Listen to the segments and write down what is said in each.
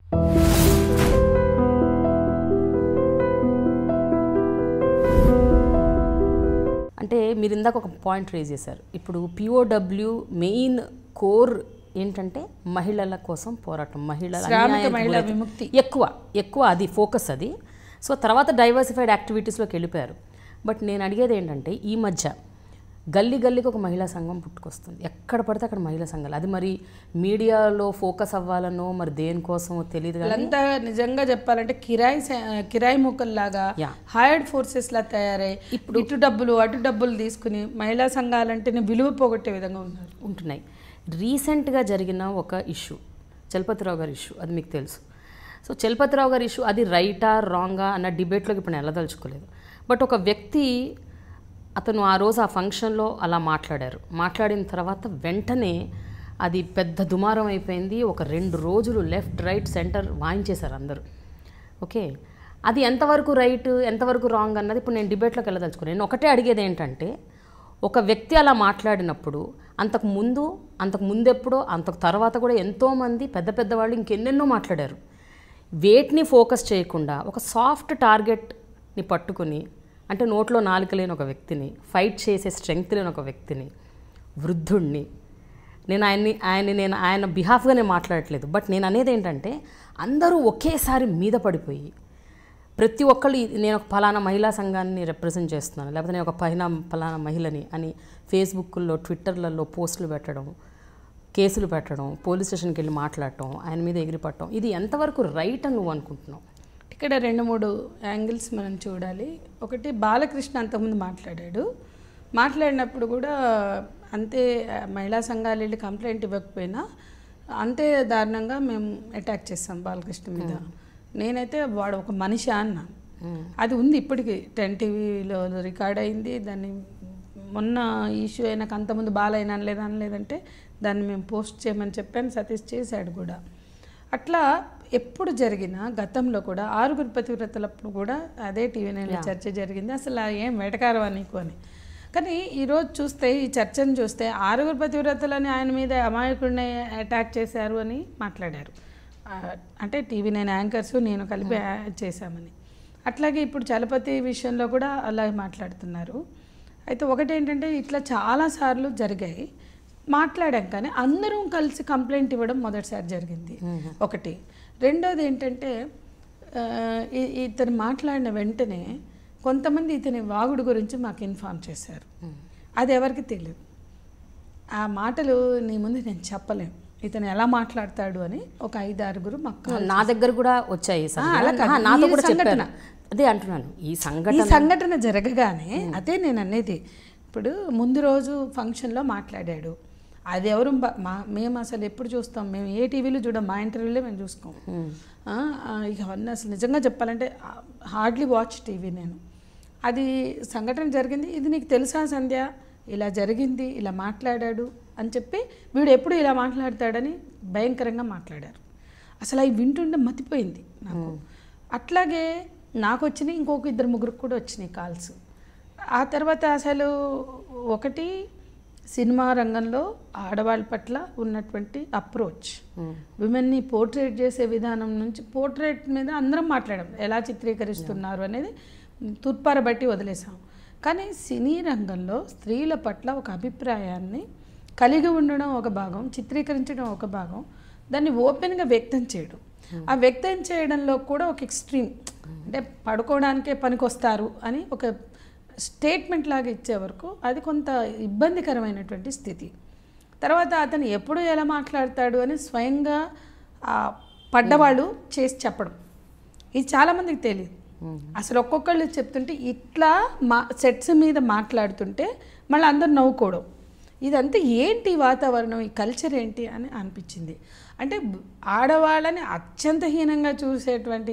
అంటే మీరు ఇందాక ఒక పాయింట్ రేజ్ చేశారు ఇప్పుడు పిఓడబ్ల్యూ మెయిన్ కోర్ ఏంటంటే మహిళల కోసం పోరాటం మహిళల శ్రామిక అన్యాయానికి మహిళా గురైతే- విముక్తి. ఎక్కువ ఎక్కువ అది ఫోకస్ అది సో తర్వాత డైవర్సిఫైడ్ యాక్టివిటీస్లోకి వెళ్ళిపోయారు బట్ నేను అడిగేది ఏంటంటే ఈ మధ్య గల్లీ గల్లీకి ఒక మహిళా సంఘం పుట్టుకొస్తుంది ఎక్కడ పడితే అక్కడ మహిళా సంఘాలు అది మరి మీడియాలో ఫోకస్ అవ్వాలనో మరి దేనికోసమో తెలియదు కానీ వీళ్ళంతా నిజంగా చెప్పాలంటే కిరాయి స- కిరాయి మూకల్లాగా Yeah. హైర్డ్ ఫోర్సెస్ లా తయారై ఇప్పుడు ఇటు డబ్బులు అటు డబ్బులు తీసుకుని మహిళా సంఘాలంటేనే విలువ పోగొట్టే విధంగా ఉన్నారు ఉంటున్నాయి రీసెంట్గా జరిగిన ఒక ఇష్యూ చలపతిరావు గారి ఇష్యూ అది మీకు తెలుసు సో చలపతిరావు గారి ఇష్యూ అది రైటా రాంగా అన్న డిబేట్లోకి ఇప్పుడు నేను వెళ్ళదలుచుకోలేదు బట్ ఒక వ్యక్తి అతను ఆ రోజు ఆ ఫంక్షన్లో అలా మాట్లాడారు మాట్లాడిన తర్వాత వెంటనే అది పెద్ద దుమారం అయిపోయింది ఒక రెండు రోజులు లెఫ్ట్ రైట్ సెంటర్ వాయించేశారు అందరూ ఓకే అది ఎంతవరకు రైట్ ఎంతవరకు రాంగ్ అన్నది ఇప్పుడు నేను డిబేట్లోకి వెళ్ళదలుచుకున్నాను నేను ఒకటే అడిగేది ఏంటంటే ఒక వ్యక్తి అలా మాట్లాడినప్పుడు అంతకు ముందు అంతకు ముందెప్పుడో అంతకు తర్వాత కూడా ఎంతోమంది పెద్ద పెద్ద వాళ్ళు ఇంకెన్నెన్నో మాట్లాడారు వేటిని ఫోకస్ చేయకుండా ఒక సాఫ్ట్ టార్గెట్ని పట్టుకుని అంటే నోట్లో నాలుక లేని ఒక వ్యక్తిని ఫైట్ చేసే స్ట్రెంగ్త్ లేని ఒక వ్యక్తిని వృద్ధుణ్ణి నేను ఆయన్ని ఆయన్ని నేను ఆయన బిహాఫ్గానే మాట్లాడట్లేదు బట్ నేను అనేది ఏంటంటే అందరూ ఒకేసారి మీద పడిపోయి ప్రతి ఒక్కళ్ళు ఈ- నేను ఒక ఫలానా మహిళా సంఘాన్ని రిప్రజెంట్ చేస్తున్నాను లేకపోతే నేను ఒక పైన ఫలానా మహిళని అని ఫేస్బుక్లో ట్విట్టర్లలో పోస్టులు పెట్టడం కేసులు పెట్టడం పోలీస్ స్టేషన్కి వెళ్ళి మాట్లాడటం ఆయన మీద ఎగిరిపట్టడం ఇది ఎంతవరకు రైట్ అని నువ్వు అనుకుంటున్నావు ఇక్కడ రెండు మూడు యాంగిల్స్ మనం చూడాలి ఒకటి బాలకృష్ణ అంతకుముందు మాట్లాడాడు మాట్లాడినప్పుడు కూడా అంతే ఆ, మహిళా సంఘాలు వెళ్ళి కంప్లైంట్ ఇవ్వకపోయినా అంతే దారుణంగా మేము అటాక్ చేస్తాం బాలకృష్ణ మీద నేనైతే వాడు ఒక మనిషి అన్నా అది ఉంది ఇప్పటికి టెన్ టీవీలో రికార్డ్ అయింది దాన్ని మొన్న ఇష్యూ అయినాక అంతకుముందు బాలైనా అనలేదు అనలేదంటే దాన్ని మేము పోస్ట్ చేయమని చెప్పాను సతీష్ చేశాడు కూడా అట్లా ఎప్పుడు జరిగినా గతంలో కూడా ఆరుగురు పతివ్రతలప్పుడు కూడా అదే టీవీ నైన్లో చర్చ జరిగింది అసలు ఆ ఏం వెటకారవా నీకు అని కానీ ఈరోజు చూస్తే ఈ చర్చను చూస్తే ఆరుగురు పతివ్రతలని ఆయన మీద అమాయకుడిని అటాక్ చేశారు అని మాట్లాడారు ఆ, అంటే టీవీ నైన్ యాంకర్స్ నేను కలిపి ఆ- చేశామని అట్లాగే ఇప్పుడు చలపతి విషయంలో కూడా అలాగే మాట్లాడుతున్నారు అయితే ఒకటి ఏంటంటే ఇట్లా చాలాసార్లు జరిగాయి మాట్లాడాం కానీ అందరం కలిసి కంప్లైంట్ ఇవ్వడం మొదటిసారి జరిగింది ఒకటి రెండోది ఏంటంటే ఆ, ఈ- ఇతను మాట్లాడిన వెంటనే కొంతమంది ఇతని వాగుడు గురించి మాకు ఇన్ఫామ్ చేశారు అది ఎవరికి తెలియదు ఆ మాటలు నీ ముందు నేను చెప్పలేను ఇతను ఎలా మాట్లాడతాడు అని ఒక ఐదు ఆరుగురు మాకు నా దగ్గర కూడా వచ్చాయి ఈ సంఘటన. అలా కాదు. ఆ, నాతో ఈ కూడా సంఘటన. చెప్పాను అదే అంటున్నాను ఈ ఈ సంఘటన సంఘటన జరగగానే అదే నేను అనేది ఇప్పుడు ముందు రోజు ఫంక్షన్లో మాట్లాడాడు అది ఎవరు బ- మా మేము అసలు ఎప్పుడు చూస్తాం మేము ఏ టీవీలో చూడం మా ఇంటర్వ్యూలో మేము చూసుకోం ఆ, ఆ, ఇక అవన్నీ అసలు నిజంగా చెప్పాలంటే హార్డ్లీ వాచ్ టీవీ నేను అది సంఘటన జరిగింది ఇది నీకు తెలుసా సంధ్య ఇలా జరిగింది ఇలా మాట్లాడాడు అని చెప్పి వీడు ఎప్పుడు ఇలా మాట్లాడతాడని భయంకరంగా మాట్లాడారు అసలు అవి వింటుంటే మతిపోయింది నాకు అట్లాగే నాకు వచ్చినాయి ఇంకొక ఇద్దరు ముగ్గురికి కూడా వచ్చినాయి కాల్స్ ఆ తర్వాత అసలు ఒకటి సినిమా రంగంలో ఆడవాళ్ళ పట్ల ఉన్నటువంటి అప్రోచ్ విమెన్ని పోర్ట్రేట్ చేసే విధానం నుంచి పోర్ట్రేట్ మీద అందరం మాట్లాడాం ఎలా చిత్రీకరిస్తున్నారు అనేది తుర్పార బట్టి వదిలేసాం కానీ సినీ రంగంలో స్త్రీల పట్ల ఒక అభిప్రాయాన్ని కలిగి ఉండడం ఒక భాగం చిత్రీకరించడం ఒక భాగం దాన్ని ఓపెన్గా వ్యక్తం చేయడం ఆ వ్యక్తం చేయడంలో కూడా ఒక ఎక్స్ట్రీమ్ అంటే పడుకోవడానికే పనికొస్తారు అని ఒక స్టేట్మెంట్ లాగా ఇచ్చే వరకు అది కొంత ఇబ్బందికరమైనటువంటి స్థితి తర్వాత అతను ఎప్పుడు ఎలా మాట్లాడతాడు అని స్వయంగా ఆ పడ్డవాళ్ళు చేసి చెప్పడం ఇది చాలామందికి తెలియదు అసలు ఒక్కొక్కళ్ళు చెప్తుంటే ఇట్లా మా సెట్స్ మీద మాట్లాడుతుంటే మళ్ళీ అందరు నవ్వుకోవడం ఇదంతా ఏంటి ఈ వాతావరణం ఈ కల్చర్ ఏంటి అని అనిపించింది అంటే బ్- ఆడవాళ్ళని అత్యంత హీనంగా చూసేటువంటి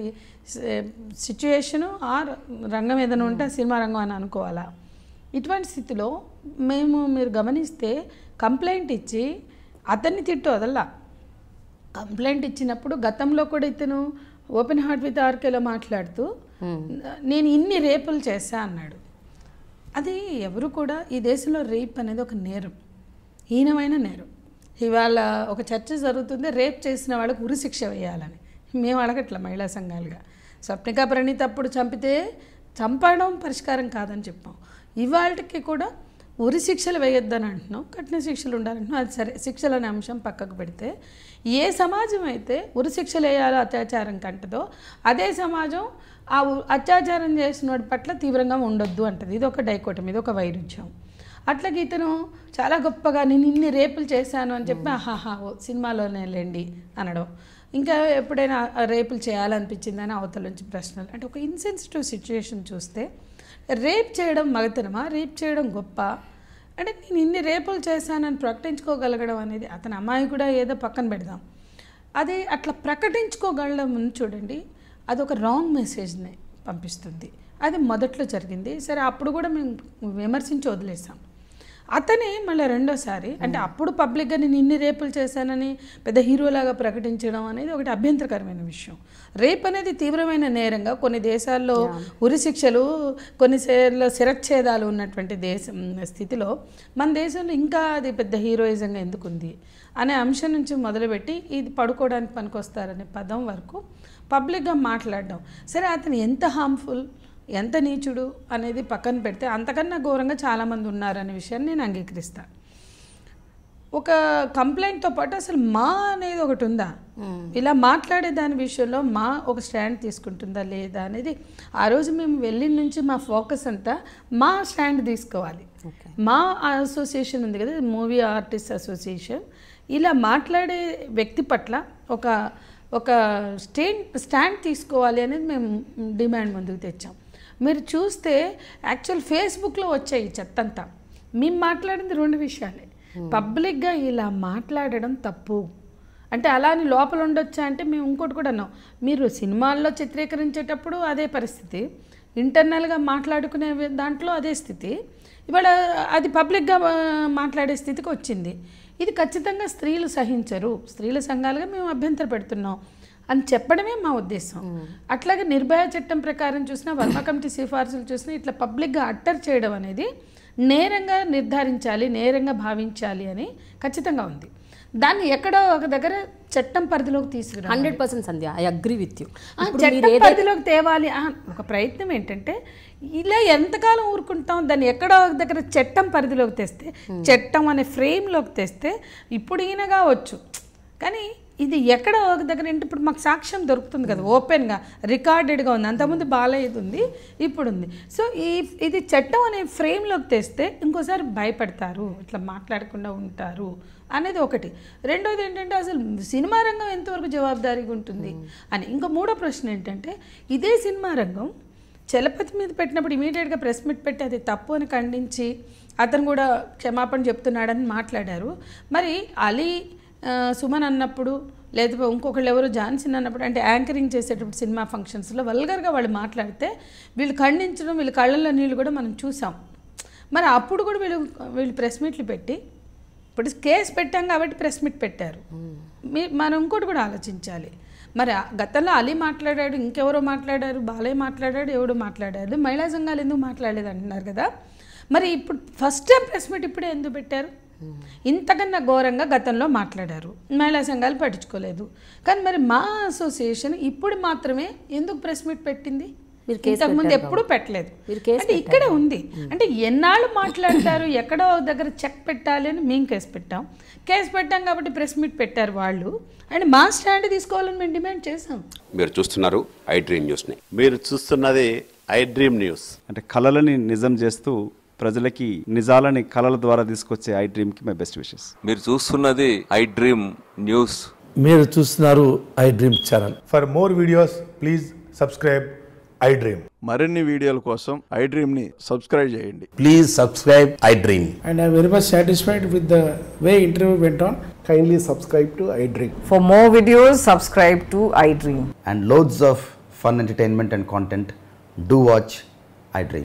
సిచ్యుయేషను ఆ ర- రంగం ఏదైనా ఉంటే ఆ సినిమా రంగం అని అనుకోవాలా ఇటువంటి స్థితిలో మేము మీరు గమనిస్తే కంప్లైంట్ ఇచ్చి అతన్ని తిట్టు వదల్లా కంప్లైంట్ ఇచ్చినప్పుడు గతంలో కూడా ఇతను ఓపెన్ హార్ట్ విత్ ఆర్కేలో మాట్లాడుతూ నేను ఇన్ని రేపులు చేశా అన్నాడు అది ఎవరు కూడా ఈ దేశంలో రేప్ అనేది ఒక నేరం హీనమైన నేరం ఇవాళ ఒక చర్చ జరుగుతుంది రేప్ చేసిన వాళ్ళకు ఉరి శిక్ష వేయాలని మేము అడగట్ల మహిళా సంఘాలుగా స్వప్నిక ప్రణీత్ అప్పుడు చంపితే చంపడం పరిష్కారం కాదని చెప్పాం ఇవాళకి కూడా ఉరి శిక్షలు వేయొద్దని అంటున్నాం కఠిన శిక్షలు ఉండాలంటున్నాం అది సరే శిక్షలు అనే అంశం పక్కకు పెడితే ఏ సమాజం అయితే ఉరి శిక్షలు వేయాలో అత్యాచారం కంటదో అదే సమాజం ఆ ఉ- అత్యాచారం చేసిన వాడి పట్ల తీవ్రంగా ఉండొద్దు అంటది ఇది ఒక డైకోటం ఇది ఒక వైరుధ్యం అట్లాగే ఇతను చాలా గొప్పగా నేను ఇన్ని రేపులు చేశాను అని చెప్పి ఆహాహా ఓ సినిమాలోనే లేండి అనడం ఇంకా ఎప్పుడైనా ఆ రేపులు చేయాలనిపించిందని అవతల నుంచి ప్రశ్నలు అంటే ఒక ఇన్సెన్సిటివ్ సిచ్యుయేషన్ చూస్తే రేప్ చేయడం మగతనమా రేప్ చేయడం గొప్ప అంటే నేను ఇన్ని రేపులు చేశానని ప్రకటించుకోగలగడం అనేది అతని అమ్మాయి కూడా ఏదో పక్కన పెడదాం అది అట్లా ప్రకటించుకోగలడం ఉంది చూడండి అది ఒక రాంగ్ మెసేజ్ని పంపిస్తుంది అది మొదట్లో జరిగింది సరే అప్పుడు కూడా మేము విమర్శించి వదిలేసాం అతనే మళ్ళీ రెండోసారి అంటే అప్పుడు పబ్లిక్గా నేను ఇన్ని రేపులు చేశానని పెద్ద హీరోలాగా ప్రకటించడం అనేది ఒకటి అభ్యంతరకరమైన విషయం రేప్ అనేది తీవ్రమైన నేరంగా కొన్ని దేశాల్లో ఉరి శిక్షలు కొన్ని సేర్ల శిరచ్ఛేదాలు ఉన్నటువంటి దేశం స్థితిలో మన దేశంలో ఇంకా అది పెద్ద హీరోయిజంగా ఎందుకుంది అనే అంశం నుంచి మొదలుపెట్టి ఇది పడుకోవడానికి పనికొస్తారనే పదం వరకు పబ్లిక్గా మాట్లాడడం సరే అతను ఎంత హార్మ్ఫుల్ ఎంత నీచుడు అనేది పక్కన పెడితే అంతకన్నా ఘోరంగా చాలామంది ఉన్నారనే విషయాన్ని నేను అంగీకరిస్తాను ఒక కంప్లైంట్తో పాటు అసలు మా అనేది ఒకటి ఉందా ఇలా మాట్లాడే దాని విషయంలో మా ఒక స్టాండ్ తీసుకుంటుందా లేదా అనేది ఆ రోజు మేము వెళ్ళిన నుంచి మా ఫోకస్ అంతా మా స్టాండ్ తీసుకోవాలి మా అసోసియేషన్ ఉంది కదా మూవీ ఆర్టిస్ట్ అసోసియేషన్ ఇలా మాట్లాడే వ్యక్తి పట్ల ఒక ఒక స్టేన్ స్టాండ్ తీసుకోవాలి అనేది మేము డిమాండ్ ముందుకు తెచ్చాం మీరు చూస్తే యాక్చువల్ ఫేస్బుక్లో వచ్చాయి ఈ చెత్తంతా మేము మాట్లాడింది రెండు విషయాలే పబ్లిక్గా ఇలా మాట్లాడడం తప్పు అంటే అలా అని లోపల ఉండొచ్చా అంటే మేము ఇంకోటి కూడా అన్నాం మీరు సినిమాల్లో చిత్రీకరించేటప్పుడు అదే పరిస్థితి ఇంటర్నల్గా మాట్లాడుకునే దాంట్లో అదే స్థితి ఇవాళ అది పబ్లిక్గా ఆ, మాట్లాడే స్థితికి వచ్చింది ఇది ఖచ్చితంగా స్త్రీలు సహించరు స్త్రీల సంఘాలుగా మేము అభ్యంతర పెడుతున్నాం అని చెప్పడమే మా ఉద్దేశం అట్లాగే నిర్భయ చట్టం ప్రకారం చూసినా వర్మ కమిటీ సిఫార్సులు చూసినా ఇట్లా పబ్లిక్గా అట్టర్ చేయడం అనేది నేరంగా నిర్ధారించాలి నేరంగా భావించాలి అని ఖచ్చితంగా ఉంది దాన్ని ఎక్కడో ఒక దగ్గర చట్టం పరిధిలోకి తీసుకురా hundred percent Sandhya I agree with you ఆ, చట్టం పరిధిలోకి తేవాలి ఆ, ఒక ప్రయత్నం ఏంటంటే ఇలా ఎంతకాలం ఊరుకుంటాం దాన్ని ఎక్కడో ఒక దగ్గర చట్టం పరిధిలోకి తెస్తే చట్టం అనే ఫ్రేమ్లోకి తెస్తే ఇప్పుడు ఈయన కావచ్చు కానీ ఇది ఎక్కడో ఒక దగ్గర ఏంటి ఇప్పుడు మాకు సాక్ష్యం దొరుకుతుంది కదా ఓపెన్గా రికార్డెడ్గా ఉంది అంతకుముందు బాలయ్యది ఉంది ఇప్పుడు ఉంది సో ఈ ఇది చట్టం అనే ఫ్రేమ్లోకి తెస్తే ఇంకోసారి భయపడతారు ఇట్లా మాట్లాడకుండా ఉంటారు అనేది ఒకటి రెండోది ఏంటంటే అసలు సినిమా రంగం ఎంతవరకు జవాబుదారీగా ఉంటుంది అని ఇంకా మూడో ప్రశ్న ఏంటంటే ఇదే సినిమా రంగం చలపతి మీద పెట్టినప్పుడు ఇమీడియట్గా ప్రెస్ మీట్ పెట్టి అది తప్పు అని ఖండించి అతను కూడా క్షమాపణ చెప్తున్నాడని మాట్లాడారు మరి అలీ ఆ, సుమన్ అన్నప్పుడు లేదా ఇంకొకళ్ళు ఎవరు జాన్సన్ అన్నప్పుడు అంటే యాంకరింగ్ చేసేటప్పుడు సినిమా ఫంక్షన్స్లో వల్గర్గా వాళ్ళు మాట్లాడితే వీళ్ళు ఖండించడం వీళ్ళ కళ్ళల్లో నీళ్ళు కూడా మనం చూసాం మరి అప్పుడు కూడా వీళ్ళు వీళ్ళు ప్రెస్ మీట్లు పెట్టి ఇప్పుడు కేసు పెట్టాం కాబట్టి ప్రెస్ మీట్ పెట్టారు మీ మనం ఇంకోటి కూడా ఆలోచించాలి మరి ఆ గతంలో అలీ మాట్లాడాడు ఇంకెవరో మాట్లాడారు బాలయ్య మాట్లాడాడు ఎవడో మాట్లాడాడు మహిళా సంఘాలు ఎందుకు మాట్లాడలేదు అంటున్నారు కదా మరి ఇప్పుడు ఫస్ట్ టైం ప్రెస్ మీట్ ఇప్పుడే ఎందుకు పెట్టారు ఇంతకన్నా ఘోరంగా గతంలో మాట్లాడారు మహిళా సంఘాలు పట్టించుకోలేదు కానీ మరి మా అసోసియేషన్ ఇప్పుడు మాత్రమే ఎందుకు ప్రెస్ మీట్ పెట్టింది మీరు కేసు ఇంతకుముందు ఎప్పుడూ పెట్టలేదు మీరు కేసు అంటే ఇక్కడే ఉంది అంటే ఎన్నాళ్ళు మాట్లాడతారు ఎక్కడో ఒక దగ్గర చెక్ పెట్టాలి అని మేము కేసు పెట్టాం కేసు పెట్టాం కాబట్టి ప్రెస్ మీట్ పెట్టారు వాళ్ళు అండ్ మా స్టాండ్ తీసుకోవాలని మేము డిమాండ్ చేసాం మీరు చూస్తున్నారు ఐ డ్రీమ్ న్యూస్ని మీరు చూస్తున్నది ఐ డ్రీమ్ న్యూస్ అంటే కళలని నిజం చేస్తూ ప్రజలకి నిజాలని కళల ద్వారా తీసుకొచ్చే ఐ డ్రీమ్కి మై బెస్ట్ విషెస్ మీరు చూస్తున్నది ఐ డ్రీమ్ న్యూస్ మీరు చూస్తున్నారు iDream channel For more videos, please subscribe iDream. మరిన్ని వీడియోల కోసం ఐ డ్రీమ్ ని సబ్స్క్రైబ్ చేయండి please subscribe iDream and I'm very much satisfied with the way interview went on. Kindly subscribe to iDream. For more videos, subscribe to iDream. and loads of fun entertainment and content, do watch iDream.